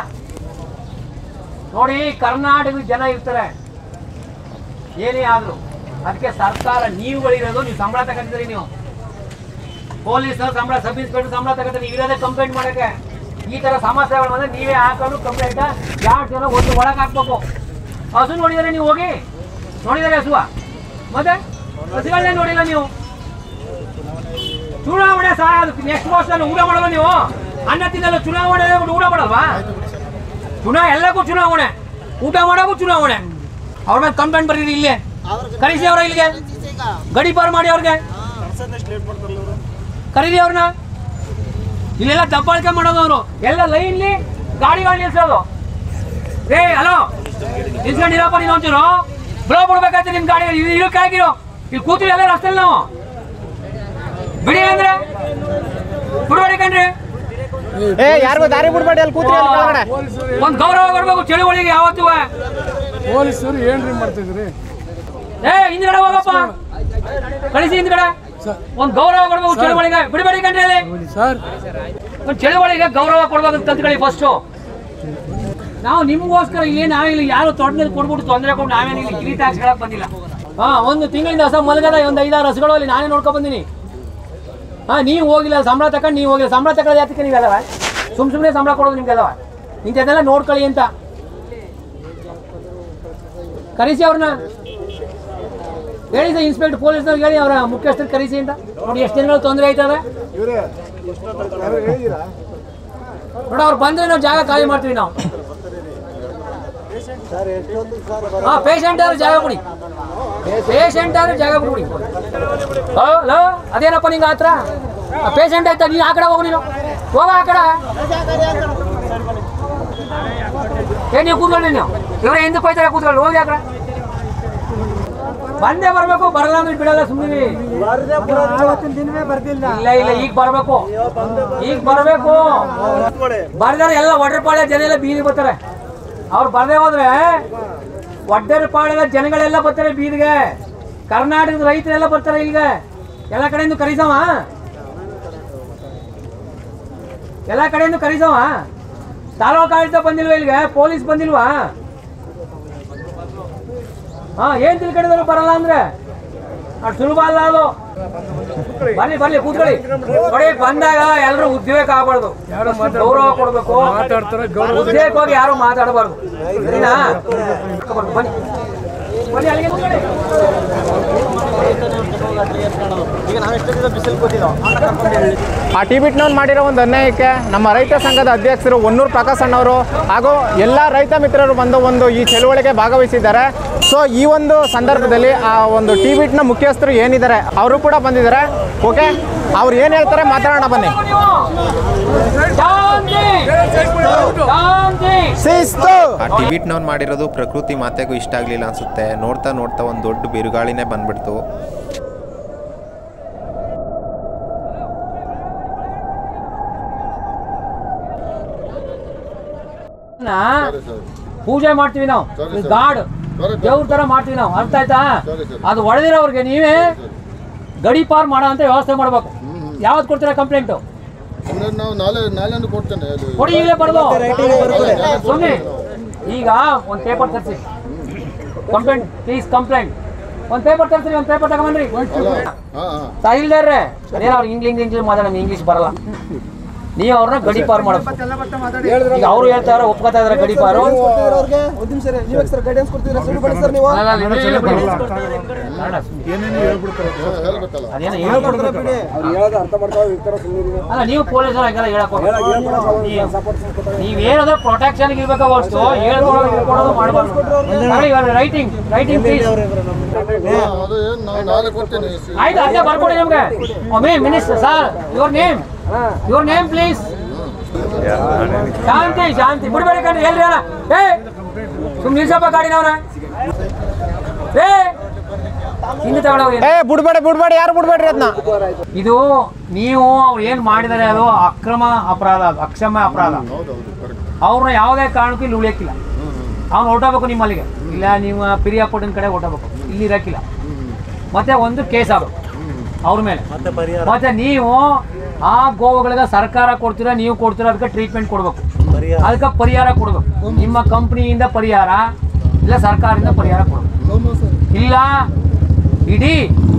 ನೋಡಿ ಕರ್ನಾಟಕದ ಜನ ಇರ್ತಾರೆ ಏನೇ ಆದ್ರು ಅದಕ್ಕೆ ಸರ್ಕಾರ ನೀವುಗಳಿರೋದು ನೀವು ಸಂಬಳ ತಗೊಂಡಿದ್ರಿ ನೀವು ಪೊಲೀಸರು ಸಂಬಳ ಸಬ್ ಇನ್ಸ್ಪೆಕ್ಟರ್ ಸಂಬಳ ತಗೊಂಡ್ರೆ ನೀವು ಇರೋದೇ ಕಂಪ್ಲೇಂಟ್ ಮಾಡಕ್ಕೆ ಈ ತರ ಸಮಸ್ಯೆಗಳು ಬಂದ್ರೆ ನೀವೇ ಹಾಕೊಂಡು ಕಂಪ್ಲೇಂಟ್ ಯಾವ ಜನ ಒಂದು ಒಳಗೆ ಹಾಕ್ಬೇಕು ಹಸು ನೋಡಿದರೆ ನೀವು ಹೋಗಿ ನೋಡಿದರೆ ಹಸುವ ಮತ್ತೆ ಹಸುಗಳನ್ನೇ ನೋಡಿಲ್ಲ ನೀವು ಚುನಾವಣೆ ಸಹ ನೆಕ್ಸ್ಟ್ ವರ್ಷದಲ್ಲಿ ಊಟ ಮಾಡಲ್ಲ ನೀವು ಅನ್ನ ತಿನ್ನಲ್ಲ ಚುನಾವಣೆ ಬಿಟ್ಟು ಊಟ ಮಾಡಲ್ವಾ ಚುನಾ ಎಲ್ಲಕ್ಕೂ ಚುನಾವಣೆ ಊಟ ಮಾಡೋಕ್ಕೂ ಚುನಾವಣೆ ಅವ್ರ ಮೇಲೆ ಕಂಪ್ಲೇಂಟ್ ಬರೀರಿ ಇಲ್ಲೇ ಕರೀಸಿ ಅವ್ರ ಇಲ್ಲಿಗೆ ಗಡಿ ಪಾರ್ ಮಾಡಿ ಅವ್ರಿಗೆ ಕರೀರಿ ಅವ್ರನ್ನ ಇಲ್ಲೆಲ್ಲ ದಬ್ಬಾಳಿಕೆ ಮಾಡೋದು ಅವರು ಎಲ್ಲ ಲೈನ್ಲಿ ಗಾಡಿಗಳು ನಿಲ್ಸೋದು ಏ ಹಲೋ ನಿಲ್ಸ್ಕೊಂಡಿರಪ್ಪ ನೀನು ಒಂಚೂರು ಬ್ರೋ ಬಿಡ್ಬೇಕಾಯ್ತು ನಿಮ್ ಗಾಡಿ ಇದು ಇಳಕ್ಕಾಗಿರೋ ಇಲ್ಲಿ ಕೂತಿವಿ ಎಲ್ಲ ರಸ್ತೆಯಲ್ಲಿ ನಾವು ಬಿಡಿ ಅಂದ್ರೆ ಬಿಡ್ಬೇಡಿ ಕಣ್ರಿ ಏ ಯಾರಿಗೂ ದಾರಿ ಬಿಡ್ಬೇಡಿ ಅಲ್ಲಿ ಕೂತ್ರಿ ಅಲ್ಲಿ ಕೆಳಗಡೆ ಒಂದ್ ಗೌರವ ಕೊಡ್ಬೇಕು ಚಳುವಳಿಗೆ ಯಾವತ್ತೂ ಪೊಲೀಸರು ಏನ್ರಿ ಮಾಡ್ತಿದ್ರಿ ಏ ಹಿಂದ್ಗಡೆ ಹೋಗಪ್ಪ ಕಳಿಸಿ ಹಿಂದ್ಗಡೆ ಒಂದ್ ಗೌರವ ಕೊಡ್ಬೇಕು ಚಳುವಳಿಗೆ ಬಿಡಬೇಡಿ ಕಣ್ರಿ ಅಲ್ಲಿ ಸರ್ ಒಂದ್ ಚಳುವಳಿಗೆ ಗೌರವ ಕೊಡ್ಬೇಕು ಅಂತ ಕಲ್ತ್ಕೊಳ್ಳಿ ಫಸ್ಟ್ ನಾವು ನಿಮ್ಗೋಸ್ಕರ ಇಲ್ಲಿ ನಾವಿಲ್ಲಿ ಯಾರು ತೊಟ್ಟದಲ್ಲಿ ಕೊಡ್ಬಿಟ್ಟು ತೊಂದರೆ ಕೊಟ್ಟು ನಾವೇನು ಇಲ್ಲಿ ಕಿರೀಟ ಹಾಕ್ಸ್ಕೊಳಕ್ ಬಂದಿಲ್ಲ ಹಾ ಒಂದು ತಿಂಗಳಿಂದ ಹೊಸ ಮಲಗದ ಒಂದು ಐದಾರು ಹಸುಗಳು ಅಲ್ಲಿ ನಾನೇ ನೋಡ್ಕೊಂಡ್ ಬಂದಿನಿ ಹಾ ನೀವು ಹೋಗಿಲ್ಲ ಸಂಬಳ ತಗೊಂಡು ನೀವು ಹೋಗಿಲ್ಲ ಸಂಬಳ ತಗೊಳ್ಳೋದು ಯಾತಕ್ಕೆ ನೀವು ಅಲ್ಲವ ಸುಮ್ ಸುಮ್ಮನೆ ಸಂಬಳ ಕೊಡೋದು ನಿಮ್ಗೆ ಅಲ್ಲವ ಇಂಥದ್ದೆಲ್ಲ ನೋಡ್ಕೊಳ್ಳಿ ಅಂತ ಕರೆಸಿ ಅವ್ರನ್ನ ಹೇಳಿ ಸರ್ ಇನ್ಸ್ಪೆಕ್ಟರ್ ಪೊಲೀಸ್ನವ್ರಿಗೆ ಹೇಳಿ ಅವರ ಮುಖ್ಯಸ್ಥರು ಕರೆಸಿ ಅಂತ ನೋಡಿ ಎಷ್ಟು ದಿನಗಳು ತೊಂದರೆ ಆಯ್ತದೆ ನೋಡ ಅವ್ರು ಬಂದ್ರೆ ನಾವು ಜಾಗ ಖಾಲಿ ಮಾಡ್ತೀವಿ ನಾವು ಹಾ ಪೇಷಂಟ್ ಆದ್ರೆ ಜಾಗ ಕೊಡಿ ಪೇಷಂಟ್ ಆದ್ರೆ ಜಾಗ ಕೊಡಿ ಹಲೋ ಅದೇನಪ್ಪ ನಿಂಗೆ ಆತ್ರ ಪೇಷಂಟ್ ಆಯ್ತಾ ನೀನು ಆ ಕಡೆ ಹೋಗು ನೀನು ಹೋಗ ಆ ಕಡೆ ಏ ನೀವು ಕೂತ್ಕೊಳ್ಳಿ ನೀವು ಇವ್ರೆ ಹಿಂದಕ್ಕೆ ಹೋಯ್ತಾರೆ ಕೂತ್ಕೊಳ್ಳಿ ಹೋಗಿ ಆ ಕಡೆ ಬಂದೇ ಬರ್ಬೇಕು ಬರಲ್ಲ ಅಂದ್ರೆ ಬಿಡಲ್ಲ ಸುಮ್ಮನೆ ದಿನವೇ ಬರ್ದಿಲ್ಲ ಇಲ್ಲ ಇಲ್ಲ ಈಗ ಬರ್ಬೇಕು ಈಗ ಬರ್ಬೇಕು ಬರ್ದಾರೆ ಎಲ್ಲ ಒಡ್ರಪಾಳ್ಯ ಜನ ಎಲ್ಲ ಬೀದಿಗೆ ಬರ್ತಾರೆ ಅವ್ರು ಬರ್ದೇ ಹೋದ್ರೆ ಒಡ್ಡರಪಾಳ್ಯದ ಜನಗಳೆಲ್ಲ ಬರ್ತಾರೆ ಬೀದಿಗೆ ಕರ್ನಾಟಕದ ರೈತರೆಲ್ಲ ಬರ್ತಾರೆ ಇಲ್ಲಿಗೆ ಎಲ್ಲ ಕಡೆಯಿಂದ ಕರೀಸವ ಎಲ್ಲ ಕಡೆಯಿಂದ ಕರೀಸವ ತಾಲೂಕು ಆಡಳಿತ ಬಂದಿಲ್ವಾ ಇಲ್ಲಿಗೆ ಪೊಲೀಸ್ ಬಂದಿಲ್ವಾ ಹಾ ಏನ್ ತಿಳ್ಕೊಂಡಿದ್ರು ಬರಲ್ಲ ಅಂದ್ರೆ ಅಷ್ಟು ಸುಲಭ ಅಲ್ಲ ಅದು ಬರ್ಲಿ ಬರ್ಲಿ ಕೂತ್ಕೊಳ್ಳಿ ನೋಡಿ ಬಂದಾಗ ಎಲ್ಲರೂ ಉದ್ಯೋಗ ಆಗಬಾರ್ದು ಗೌರವ ಕೊಡ್ಬೇಕು ಮಾತಾಡ್ತಾರೆ ಗೌರವ ಉದ್ಯೋಗಕ್ಕೆ ಹೋಗಿ ಯಾರು ಮಾತಾಡಬಾರ್ದು ಸರಿನಾ ಬನ್ನಿ ಬನ್ನಿ ಅಲ್ಲಿಗೆ ಕೂತ್ಕೊಳ್ಳಿ. ಈಗ ನಾವು ಎಷ್ಟು ದಿನ ಬಿಸಿಲು ಕೂತಿದ್ದೋ ಆ ಟಿ ಬಿಟ್ನವ್ನು ಮಾಡಿರೋ ಒಂದು ಅನ್ಯಾಯಕ್ಕೆ ನಮ್ಮ ರೈತ ಸಂಘದ ಅಧ್ಯಕ್ಷರು ಹೊನ್ನೂರು ಪ್ರಕಾಶ್ ಅಣ್ಣವರು ಹಾಗೂ ಎಲ್ಲ ರೈತ ಮಿತ್ರರು ಬಂದು ಒಂದು ಈ ಚಳುವಳಿಗೆ ಭಾಗವಹಿಸಿದ್ದಾರೆ ಸೊ ಈ ಒಂದು ಸಂದರ್ಭದಲ್ಲಿ ಆ ಒಂದು ಟಿ ಬಿಟ್ನ ಮುಖ್ಯಸ್ಥರು ಏನಿದ್ದಾರೆ ಅವರು ಕೂಡ ಬಂದಿದ್ದಾರೆ ಓಕೆ ಅವ್ರು ಏನು ಹೇಳ್ತಾರೆ ಮಾತಾಡೋಣ ಬನ್ನಿ ಶಾಂತಿ ಶಾಂತಿ ಶಿಸ್ತು ಆ ಟಿಬಿಟ್ನವ್ನು ಮಾಡಿರೋದು ಪ್ರಕೃತಿ ಮಾತೆಗೂ ಇಷ್ಟ ಆಗಲಿಲ್ಲ ಅನಿಸುತ್ತೆ ನೋಡ್ತಾ ನೋಡ್ತಾ ಒಂದು ದೊಡ್ಡ ಬಿರುಗಾಳಿನೇ ಬಂದ್ಬಿಡ್ತು ಪೂಜೆ ಮಾಡ್ತೀವಿ ನಾವು ಗಾಡ್ ದೇವ್ರ ತರ ಮಾಡ್ತೀವಿ ನಾವು ಅರ್ಥ ಆಯ್ತಾ ಅದು ಹೊಡೆದಿರೋರ್ಗೆ ನೀವೇ ಗಡಿಪಾರ್ ಮಾಡೋ ಅಂತ ವ್ಯವಸ್ಥೆ ಮಾಡ್ಬೇಕು ಯಾವ್ದು ಕೊಡ್ತೀರಾ ಕಂಪ್ಲೇಂಟು ನಾವು ನಾಳೆ ನಾಳೆನೂ ಕೊಡ್ತೇನೆ ಅದು ಕೊಡಿ ಈಗಲೇ ಬರ್ದು ಸುಮ್ಮನೆ ಈಗ ಒಂದು ಪೇಪರ್ ತರಿಸಿ ಕಂಪ್ಲೇಂಟ್ ಪ್ಲೀಸ್ ಕಂಪ್ಲೇಂಟ್ ಒಂದು ಪೇಪರ್ ತರ್ತೀರಿ ಒಂದು ಪೇಪರ್ ತಗೊಂಬನ್ರಿ ಹಾ ಹಾ ತಾಯಿಲ್ದಾರ್ರೆ ಅದೇನೋ ಅವ್ರು ಇಂಗ್ಲಿಷ್ ಇಂಗ್ಲಿಷ್ ಮಾತಾಡೋಣ ಇಂಗ್ಲಿಷ್ ಬರಲ್ಲ ನೀವು ಅವ್ರನ್ನ ಗಡಿಪಾರ್ ಮಾಡಬೇಕು ಈಗ ಅವರು ಹೇಳ್ತಾರೆ ಒಪ್ಕೋತಾ ಇದಾರೆ ಗಡಿಪಾರು ಅವ್ರಿಗೆ ಒಂದ್ ನಿಮಿಷ ರೀ ನೀವೇ ಸರ್ ಗೈಡೆನ್ಸ್ ಕೊಡ್ತೀರಾ ಸುಳ್ಳು ಬೇಡಿ ಸರ್ ನೀವು ಅಲ್ಲ, ಅಲ್ಲ, ಇಲ್ಲ, ಇಲ್ಲ, ಇಲ್ಲ. ಕನ್ನಡ. ಹೇಳ್ಬೇಕಲ್ಲ ಅದೇನೋ ಹೇಳ್ಕೊಡ್ಬೇಕು. ಬಿಡಿ ಅವ್ರು ಹೇಳೋದು ಅರ್ಥ ಮಾಡ್ತಾವ ಇರ್ತಾರ ಸುಮ್ಮನೆ ಅಲ್ಲ ನೀವು ಪೊಲೀಸರು ಹಂಗೆಲ್ಲ ಹೇಳಕ್ ಹೋಗ್ಬೇಡಿ. ನೀವೇನಾದ್ರೂ ಪ್ರೊಟೆಕ್ಷನ್ ಇರ್ಬೇಕು ಹೊರತು ಹೇಳ್ಕೊಡೋದು ಹೇಳ್ಕೊಡೋದು ಮಾಡಬಾರ್ದು ರೈಟಿಂಗ್ ರೈಟಿಂಗ್ ಪ್ಲೀಸ್ ಅದು ಏನು ನಾವು ನಾಳೆ ಕೊಡ್ತೇನೆ ಆಯ್ತು ಅಲ್ಲೇ ಬರ್ಕೊಡಿ ನಮ್ಗೆ ಒಮ್ಮೆ minister sir your name your name please ಶಾಂತಿ ಶಾಂತಿ ಬಿಡ್ಬೇಡಿ ಕಣ್ರಿ ಹೇಳ್ರಿ ಅಲ್ಲ ಏ ಸುಮ್ ನಿಲ್ಸಪ್ಪ ಗಾಡಿನವ್ರ ಏ ಹಿಂದೆ ತಗೊಳ್ಳೋಗಿ ಏ ಬಿಡ್ಬೇಡಿ ಬಿಡ್ಬೇಡಿ ಯಾರು ಬಿಡ್ಬೇಡ್ರಿ ಅದನ್ನ ಇದು ನೀವು ಅವ್ರು ಏನ್ ಮಾಡಿದ್ದಾರೆ ಅದು ಅಕ್ರಮ ಅಪರಾಧ ಅದು ಅಕ್ಷಮ ಅಪರಾಧ ಅವ್ರನ್ನ ಯಾವುದೇ ಕಾರಣಕ್ಕೂ ಇಲ್ಲಿ ಉಳಿಯಕ್ಕಿಲ್ಲ ಅವ್ನು ಹೊರಟೋಗ್ಬೇಕು ನಿಮ್ಮಲ್ಲಿಗೆ ಇಲ್ಲ ನೀವು ಪಿರಿಯಾಪುಟ್ಟಿನ ಕಡೆ ಹೊರಟೋಗ್ಬೇಕು ಇಲ್ಲಿ ಇರಕ್ಕಿಲ್ಲ ಮತ್ತೆ ಒಂದು ಕೇಸ್ ಆಗಬೇಕು ಅವ್ರ ಮೇಲೆ ಮತ್ತೆ ನೀವು ಆ ಗೋವುಗಳಿಗೆ ಸರ್ಕಾರ ಕೊಡ್ತೀರಾ ನೀವು ಕೊಡ್ತೀರಾ ಅದಕ್ಕೆ ಟ್ರೀಟ್ಮೆಂಟ್ ಕೊಡ್ಬೇಕು ಅದಕ್ಕೆ ಪರಿಹಾರ ಕೊಡ್ಬೇಕು ನಿಮ್ಮ ಕಂಪ್ನಿಯಿಂದ ಪರಿಹಾರ ಇಲ್ಲ ಸರ್ಕಾರದಿಂದ ಪರಿಹಾರ ಕೊಡ್ಬೇಕು ಇಲ್ಲ ಇಡೀ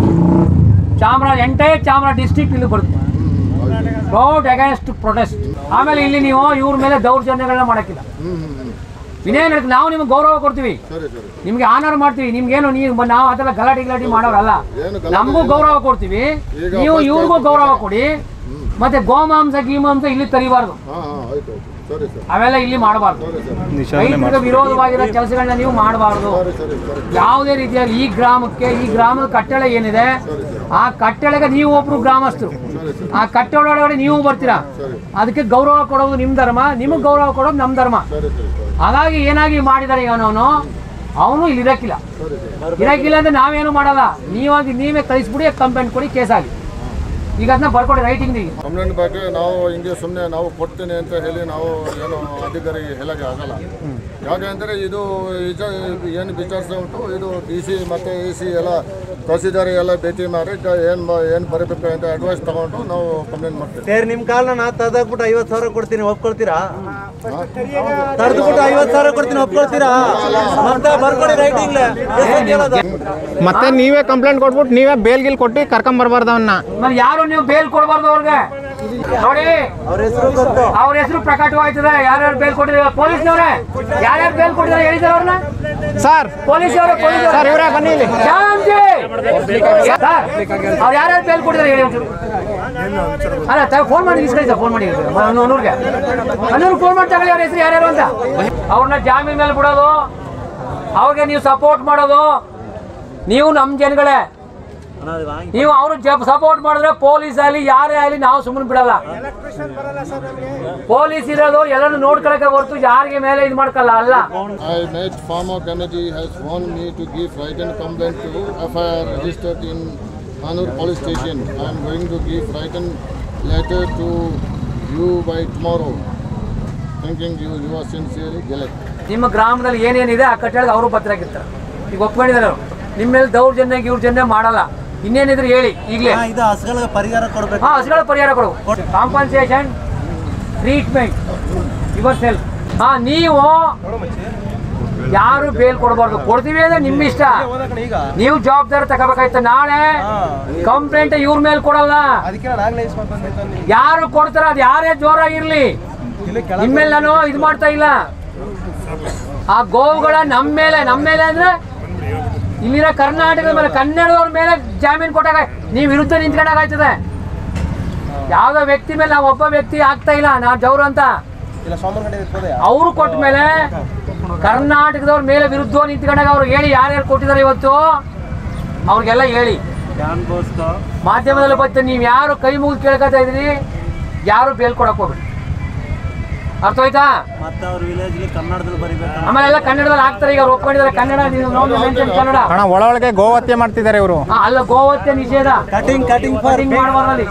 ಚಾಮರಾಜ ಎಂಟೈರ್ ಚಾಮರಾಜ ಡಿಸ್ಟ್ರಿಕ್ಟ್ ಇಲ್ಲಿ ಬರುತ್ತೆ ರೋಡ್ ಅಗೇನ್ಸ್ಟ್ ಪ್ರೊಟೆಸ್ಟ್ ಆಮೇಲೆ ಇಲ್ಲಿ ನೀವು ಇವ್ರ ಮೇಲೆ ದೌರ್ಜನ್ಯಗಳನ್ನ ಮಾಡಕ್ಕಿಲ್ಲ ಇನ್ನೇನು ಹೇಳ್ತೀವಿ, ನಾವು ನಿಮ್ಗೆ ಗೌರವ ಕೊಡ್ತೀವಿ ಸರಿ ಸರಿ ನಿಮ್ಗೆ ಆನರ್ ಮಾಡ್ತೀವಿ ನಿಮ್ಗೇನು ನೀವು ನಾವು ಅದೆಲ್ಲ ಗಲಾಟೆ ಗಲಾಟೆ ಮಾಡೋರಲ್ಲ ಏನು ಗಲಾಟೆ ನಮಗೂ ಗೌರವ ಕೊಡ್ತೀವಿ ಈಗ ನೀವು first ಇವ್ರಿಗೂ ಆಯ್ತು. ಗೌರವ ಕೊಡಿ ಮತ್ತೆ ಗೋಮಾಂಸ ಗೀಮಾಂಸ ಇಲ್ಲಿ ತರಿಬಾರ್ದು ಹಾ ಹಾ ಆಯ್ತು ಆಯ್ತು ಸರಿ ಸರಿ ಅವೆಲ್ಲ ಇಲ್ಲಿ ಮಾಡಬಾರ್ದು ರೈತರಿಗೆ ವಿರೋಧವಾಗಿರೋ ಕೆಲಸಗಳನ್ನ ನೀವು ಮಾಡಬಾರ್ದು ಸರಿ ಸರಿ ಸರಿ ಯಾವುದೇ ರೀತಿಯಾಗಿ ಈ ಗ್ರಾಮಕ್ಕೆ ಈ ಗ್ರಾಮದ ಕಟ್ಟಡ ಏನಿದೆ ಆ ಕಟ್ಟಡಕ್ಕೆ ನೀವು ಒಬ್ರು ಗ್ರಾಮಸ್ಥರು ಆ ಕಟ್ಟಡ ಒಳಗಡೆ ನೀವು ಬರ್ತೀರಾ ಅದಕ್ಕೆ ಗೌರವ ಕೊಡೋದು ನಿಮ್ ಧರ್ಮ ನಿಮಗೆ ಗೌರವ ಕೊಡೋದು ನಮ್ಮ ಧರ್ಮ ಸರಿ ಸರಿ ಸರಿ ಹಾಗಾಗಿ ಏನಾಗಿ ಮಾಡಿದಾರೆ ಈಗ ಅವನು ಅವನು ಇಲ್ಲಿ ಇರಕ್ಕಿಲ್ಲ ಇರಕ್ಕಿಲ್ಲ ಅಂದ್ರೆ ನಾವೇನು ಮಾಡಲ್ಲ ನೀವಾಗಿ ನೀವೇ ಕಳಿಸ್ಬಿಡಿ ಕಂಪ್ಲೇಂಟ್ ಕೊಡಿ ಕೇಸ್ ಆಗಿ ಈಗ ಅದನ್ನ ಬರ್ಕೊಡಿ ರೈಟಿಂಗ್ ಕಂಪ್ಲೇಂಟ್ ಬಗ್ಗೆ ನಾವು ಹಿಂಗೆ ಸುಮ್ಮನೆ ನಾವು ಕೊಡ್ತೇನೆ ಅಂತ ಹೇಳಿ ನಾವು ಏನು ಅಧಿಕಾರಿಗೆ ಹೇಳಕ್ಕೆ ಆಗಲ್ಲ ಯಾಕೆ ಅಂದರೆ ಇದು ನಿಜ ಏನು ವಿಚಾರಿಸ ಉಂಟು ಇದು ಡಿ ಸಿ ಮತ್ತು ಎ ಸಿ ಎಲ್ಲ ತಹಸೀಲ್ದಾರ್ ಎಲ್ಲ ಭೇಟಿ ಮಾಡಿ ಏನು ಏನು ಬರಬೇಕು ಅಂತ ಅಡ್ವೈಸ್ ತಗೊಂಡು ನಾವು ಕಂಪ್ಲೇಂಟ್ ಮಾಡ್ತೇವೆ ಸೇರ್ ನಿಮ್ ಕಾಲ್ನ ನಾ ತದಕ್ಬಿಟ್ಟು ಐವತ್ ಸಾವಿರ ಕೊಡ್ತೀನಿ ಒಪ್ಕೊಳ್ತೀರಾ ತಡೆದ್ಬಿಟ್ಟು ಐವತ್ ಸಾವಿರ ಕೊಡ್ತೀನಿ ಒಪ್ಕೊಳ್ತೀರಾ ಮತ್ತೆ ಬರ್ಕೊಡಿ ರೈಟಿಂಗ್ ಮತ್ತೆ ನೀವೇ ಕಂಪ್ಲೇಂಟ್ ಕೊಟ್ಬಿಟ್ಟು ನೀವೇ ಬೇಲ್ ಗಿಲ್ ಕೊಟ್ಟು ಕರ್ಕೊಂಬರ್ಬಾರ್ದು ಅವನ್ನ ಆಮೇಲೆ ಯಾರು ನೀವು ಬೇಲ್ ಕೊಡಬಾರ್ದು ಅವ್ರಿಗೆ ನೋಡಿ ಅವ್ರ ಹೆಸರು ಗೊತ್ತು ಅವ್ರ ಹೆಸರು ಪ್ರಕಟವಾಯ್ತದೆ ಯಾರ್ಯಾರು ಬೇಲ್ ಕೊಟ್ಟಿದ್ದಾರೆ ಪೊಲೀಸ್ನವ್ರೆ ಯಾರ್ಯಾರು ಬೇಲ್ ಕೊಟ್ಟಿದ್ದಾರೆ ಹೇಳಿದ್ದಾರೆ ಅವ್ರನ್ನ ಸರ್ ಪೊಲೀಸ್ ಅವರು ಪೊಲೀಸ್ ಸರ್ ಇವರೇ ಬನ್ನಿ ಇಲ್ಲಿ ಶಾಂತಿ ಸರ್ ಅವ್ರು ಯಾರ್ಯಾರು ಬೇಲ್ ಕೊಟ್ಟಿದ್ದಾರೆ ಹೇಳಿ ಒಂಚೂರು. ಅಲ್ಲ ಫೋನ್ ಮಾಡಿ ಇಸ್ಕೊಳ್ಳಿ ಸರ್ ಫೋನ್ ಮಾಡಿ ಅನೂರ್ಗೆ ಅನೂರ್ ಫೋನ್ ಮಾಡಿ ತಗೊಳ್ಳಿ ಅವ್ರ ಹೆಸರು ಯಾರ್ಯಾರು ಅಂತ ಅವ್ರನ್ನ ಜಾಮೀನ್ ಮೇಲೆ ಬಿಡೋದು ಅವ್ರಿಗೆ ನೀವು ಸಪೋರ್ಟ್ ಮಾಡೋದು ನೀವು ನಮ್ಮ ಜನಗಳೇ ನೀವು ಅವ್ರು ಸಪೋರ್ಟ್ ಮಾಡಿದ್ರೆ ಪೊಲೀಸ್ ಆಗಲಿ ಯಾರೇ ಆಗಲಿ ನಾವು ಸುಮ್ಮನೆ ಬಿಡಲ್ಲ ಪೊಲೀಸ್ ಇರೋದು ಎಲ್ಲರೂ ನೋಡ್ಕೊಳಕ್ಕೆ ಹೊರತು ಯಾರಿಗೆ ಮೇಲೆ ಇದು ಮಾಡ್ಕಲ್ಲ ಅಲ್ಲ I met farmer committee has warned me to give written complaint to FIR registered in Hanur police station. I am going to give written letter to you by tomorrow. Thinking you, you are sincerely Galet. ನಿಮ್ಮ ಗ್ರಾಮದಲ್ಲಿ ಏನೇನಿದೆ ಆ ಕಟ್ಟಡಕ್ಕೆ ಅವರು ಭದ್ರಾಗಿರ್ತಾರೆ ಈಗ ಒಪ್ಕೊಂಡಿದ್ದಾರೆ ಅವ್ರು ನಿಮ್ಮ ಮೇಲೆ ದೌರ್ಜನ್ಯ ಇವ್ರಜನ್ಯ ಮಾಡಲ್ಲ ಇನ್ನೇನಿದ್ರೆ ಹೇಳಿ ಈಗಲೇ ಇದು ಹಸುಗಳಿಗೆ ಪರಿಹಾರ ಕೊಡ್ಬೇಕು ಹಾ ಹಸುಗಳ ಪರಿಹಾರ ಕೊಡು ಕಾಂಪನ್ಸೇಷನ್ ಟ್ರೀಟ್ಮೆಂಟ್ ಯುವರ್ ಸೆಲ್ಫ್ ಹಾ ನೀವು ಯಾರು ಬೇಲ್ ಕೊಡಬಾರ್ದು ಕೊಡ್ತೀವಿ ಅಂದ್ರೆ ನಿಮ್ಮ ಇಷ್ಟ ನೀವು ಜವಾಬ್ದಾರಿ ತಗೋಬೇಕಾಯ್ತು ನಾಳೆ ಕಂಪ್ಲೇಂಟ್ ಇವ್ರ ಮೇಲೆ ಕೊಡಲ್ಲ ಅದಕ್ಕೆ ನಾನು ಆಗ್ಲೇ ಇಸ್ಕೊಂಡ್ ಬಂದಿದ್ದು ನಿಮ್ಗೆ. ಯಾರು ಕೊಡ್ತಾರ ಅದು ಯಾರೇ ಜೋರಾಗಿರ್ಲಿ ನಿಮ್ಮೇಲೆ ನಾನು ಇದು ಮಾಡ್ತಾ ಇಲ್ಲ ಆ ಗೋವುಗಳ ನಮ್ಮ ಮೇಲೆ ನಮ್ಮ ಮೇಲೆ ಅಂದ್ರೆ ಇಲ್ಲಿರೋ ಕರ್ನಾಟಕದ ಮೇಲೆ ಕನ್ನಡದವ್ರ ಮೇಲೆ ಜಾಮೀನು ಕೊಟ್ಟಾಗ ನೀವು ವಿರುದ್ಧ ನಿಂತ್ಕೊಂಡಾಗಾಯ್ತದೆ ಯಾವ್ದೋ ವ್ಯಕ್ತಿ ಮೇಲೆ ನಾವು ಒಬ್ಬ ವ್ಯಕ್ತಿ ಆಗ್ತಾ ಇಲ್ಲ ನಾವು ಜವ್ರು ಅಂತ ಇಲ್ಲ ಸೋಮನ್ ಕಡೆ ಇರ್ತದೆ ಅವರು ಕೊಟ್ಟ ಮೇಲೆ ಕರ್ನಾಟಕದವ್ರ ಮೇಲೆ ವಿರುದ್ಧ ನಿಂತ್ಕೊಂಡಾಗ ಅವ್ರು ಹೇಳಿ ಯಾರ್ಯಾರು ಕೊಟ್ಟಿದ್ದಾರೆ ಇವತ್ತು ಅವ್ರಿಗೆಲ್ಲ ಹೇಳಿ ಮಾಧ್ಯಮದಲ್ಲಿ ಬಂತು ನೀವು ಯಾರು ಕೈ ಮುಗಿದು ಕೇಳ್ಕೊತಾ ಇದ್ರಿ ಯಾರು ಬೇಲ್ ಕೊಡಕ್ ಹೋಗ್ಬೇಡಿ ಅರ್ಥ ಆಯ್ತಾ ಮತ್ತೆ ಅವ್ರ ವಿಲೇಜ್ ಕನ್ನಡದಲ್ಲಿ ಬರಿಬೇಕು ಆಮೇಲೆ ಎಲ್ಲ ಕನ್ನಡದಲ್ಲಿ ಹಾಕ್ತಾರೆ ಈಗ ಅವ್ರು ಒಪ್ಕೊಂಡಿದ್ದಾರೆ ಕನ್ನಡ ನೀವು ನೋಡಿ mention ಕನ್ನಡ ಅಣ್ಣ ಒಳಗೆ ಗೋಹತ್ಯೆ ಮಾಡ್ತಿದ್ದಾರೆ ಇವರು ಆ, ಅಲ್ಲ ಗೋಹತ್ಯೆ ನಿಷೇಧ ಕಟಿಂಗ್ ಕಟಿಂಗ್ ಕಟಿಂಗ್ ಮಾಡಬಾರ್ದಲ್ಲಿ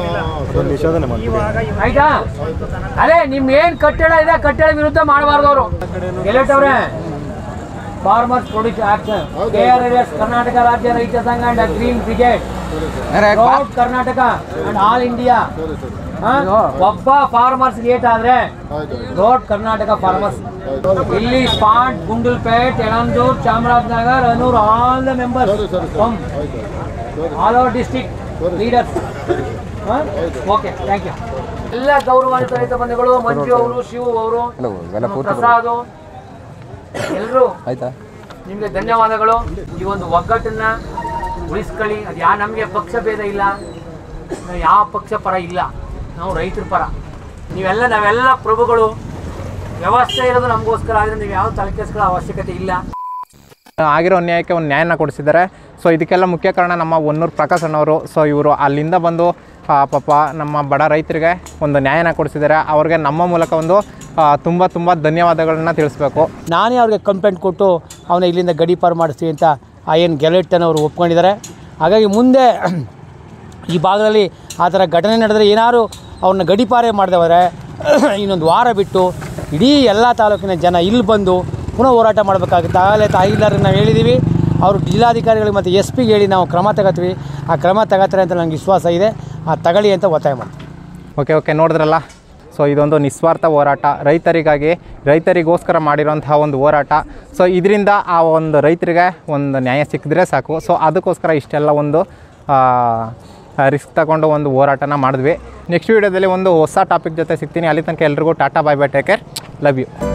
ಆಯ್ತಾ ಅದೇ ನಿಮ್ ಏನ್ ಕಟ್ಟಡ ಇದೆ ಕಟ್ಟಡ ವಿರುದ್ಧ ಮಾಡಬಾರ್ದು ಅವರು ಎಲ್ಲವ್ರೆ farmers produce action K R S Karnataka Rajya Raitha Sangha and green brigade Proud Karnataka and all India ಒಬ್ಬ ಫಾರ್ಮರ್ಸ್ ಏಟ್ ಆದ್ರೆ ರೋಡ್ ಕರ್ನಾಟಕ ಫಾರ್ಮರ್ಸ್ ಇಲ್ಲಿ spot Gundlupet Yelandur Chamarajanagar Hanur all the members from all over district leaders okay thank you ಎಲ್ಲ ಗೌರವಾನ್ವಿತ ರೈತ ಬಂಧುಗಳು ಮಂಜು ಅವರು ಶಿವು ಅವರು ಪ್ರಸಾದ್ ಎಲ್ಲರೂ ಆಯ್ತಾ ನಿಮಗೆ ಧನ್ಯವಾದಗಳು ಈ ಒಂದು ಒಗ್ಗಟ್ಟನ್ನ ಉಳಿಸ್ಕೊಳ್ಳಿ ಅದು ಯಾ ನಮಗೆ ಪಕ್ಷ ಭೇದ ಇಲ್ಲ ನಾವು ಯಾವ ಪಕ್ಷ ಪರ ಇಲ್ಲ ನಾವು ರೈತರ ಪರ ನೀವೆಲ್ಲ ನಾವೆಲ್ಲ ಪ್ರಭುಗಳು ವ್ಯವಸ್ಥೆ ಇರೋದು ನಮಗೋಸ್ಕರ ಆದರೆ ನೀವು ಯಾವ ತಲೆ ಕೆಡಿಸ್ಕೊಳ್ಳೋ ಅವಶ್ಯಕತೆ ಇಲ್ಲ ಆಗಿರೋ ನ್ಯಾಯಕ್ಕೆ ಒಂದು ನ್ಯಾಯನ ಕೊಡಿಸಿದ್ದಾರೆ ಸೊ ಇದಕ್ಕೆಲ್ಲ ಮುಖ್ಯ ಕಾರಣ ನಮ್ಮ ಹೊನ್ನೂರು ಪ್ರಕಾಶ್ ಅಣ್ಣವರು ಸೊ ಇವರು ಅಲ್ಲಿಂದ ಬಂದು ಆ, ಪಾಪ ನಮ್ಮ ಬಡ ರೈತರಿಗೆ ಒಂದು ನ್ಯಾಯನ ಕೊಡಿಸಿದ್ದಾರೆ ಅವ್ರಿಗೆ ನಮ್ಮ ಮೂಲಕ ಒಂದು ಆ, ತುಂಬ ತುಂಬ ಧನ್ಯವಾದಗಳನ್ನ ತಿಳಿಸ್ಬೇಕು ನಾನೇ ಅವ್ರಿಗೆ ಕಂಪ್ಲೇಂಟ್ ಕೊಟ್ಟು ಅವನ ಇಲ್ಲಿಂದ ಗಡೀಪಾರು ಮಾಡಿಸ್ತೀವಿ ಅಂತ ಆ ಏನು ಗೆಲೆಟ್ಟನ್ನು ಅವರು ಒಪ್ಕೊಂಡಿದ್ದಾರೆ ಹಾಗಾಗಿ ಮುಂದೆ ಈ ಭಾಗದಲ್ಲಿ ಆ ಥರ ಘಟನೆ ನಡೆದರೆ ಏನಾದ್ರು ಅವ್ರನ್ನ ಗಡೀಪಾರೇ ಮಾಡದೆ ಹೋದರೆ ಇನ್ನೊಂದು ವಾರ ಬಿಟ್ಟು ಇಡೀ ಎಲ್ಲ ತಾಲೂಕಿನ ಜನ ಇಲ್ಲಿ ಬಂದು ಪುನಃ ಹೋರಾಟ ಮಾಡಬೇಕಾಗುತ್ತೆ ಆಗಲೇ ತಾಯಿಲ್ಲರಿಗೆ ನಾವು ಹೇಳಿದ್ದೀವಿ ಅವರು ಜಿಲ್ಲಾಧಿಕಾರಿಗಳಿಗೆ ಮತ್ತು ಎಸ್ ಪಿಗೆ ಹೇಳಿ ನಾವು ಕ್ರಮ ತಗೋತೀವಿ ಆ ಕ್ರಮ ತಗೋತಾರೆ ಅಂತ ನನಗೆ ವಿಶ್ವಾಸ ಇದೆ ಆ ತಗೊಳ್ಳಿ ಅಂತ ಒತ್ತಾಯ ಮಾಡ್ತೀವಿ ಓಕೆ ಓಕೆ ನೋಡಿದ್ರಲ್ಲ ಸೊ ಇದೊಂದು ನಿಸ್ವಾರ್ಥ ಹೋರಾಟ ರೈತರಿಗಾಗಿ ರೈತರಿಗೋಸ್ಕರ ಮಾಡಿರೋಂತಹ ಒಂದು ಹೋರಾಟ ಸೊ ಇದರಿಂದ ಆ ಒಂದು ರೈತರಿಗೆ ಒಂದು ನ್ಯಾಯ ಸಿಕ್ಕಿದ್ರೆ ಸಾಕು ಸೊ ಅದಕ್ಕೋಸ್ಕರ ಇಷ್ಟೆಲ್ಲ ಒಂದು ರಿಸ್ಕ್ ತಗೊಂಡು ಒಂದು ಹೋರಾಟನ ಮಾಡಿದ್ವಿ ನೆಕ್ಸ್ಟ್ ವೀಡಿಯೋದಲ್ಲಿ ಒಂದು ಹೊಸ ಟಾಪಿಕ್ ಜೊತೆ ಸಿಗ್ತೀನಿ ಅಲ್ಲಿ ತನಕ ಎಲ್ರಿಗೂ tata bye bye take care love you